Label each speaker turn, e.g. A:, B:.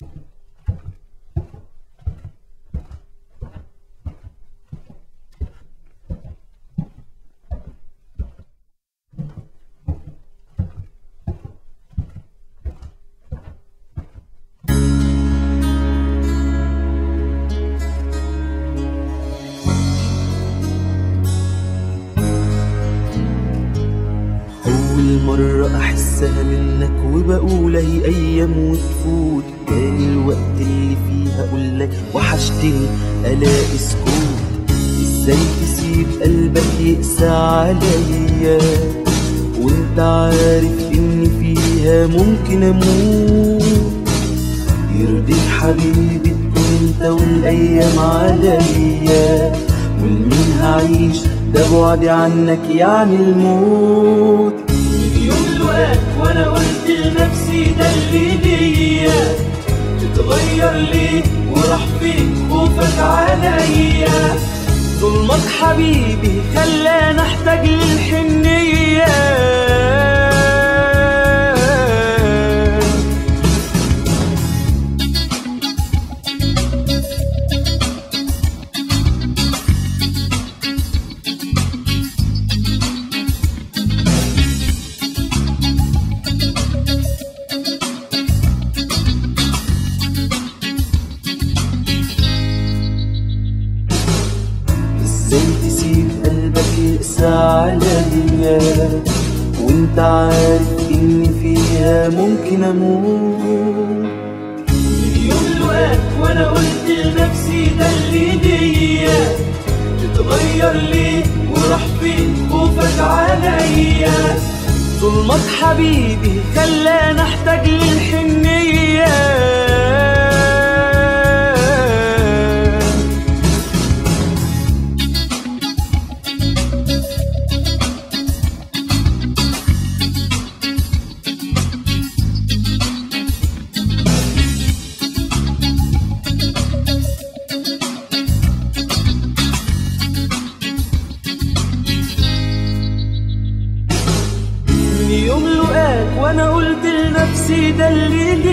A: أول مرة أحسها منك وبقول أهي أيام وتفوت كان الوقت اللي فيها أقولك وحشتني ألاقي سكوت إزاي تسيب قلبك يقسى عليا وانت عارف إن فيها ممكن أموت يرضيك حبيبي تكون انت والأيام عليا والمين هعيش ده بعدي عنك يعني الموت
B: يوم لقاك وانا قلت لنفسي ده اللي ليا تتغير ليه وراح فين خوفك عليا ظلمك حبيبي خلاني احتاج للحنية
A: ازاي تسيب قلبك يقسى عليا وانت عارف ان فيها ممكن اموت
B: يوم لقاك وانا قلت لنفسي ده اللي ليا تتغير ليه وراح فين خوفك عليا ظلمك حبيبي خلاني احتاج للحنية من يوم لقاك وانا قلت لنفسي ده اللي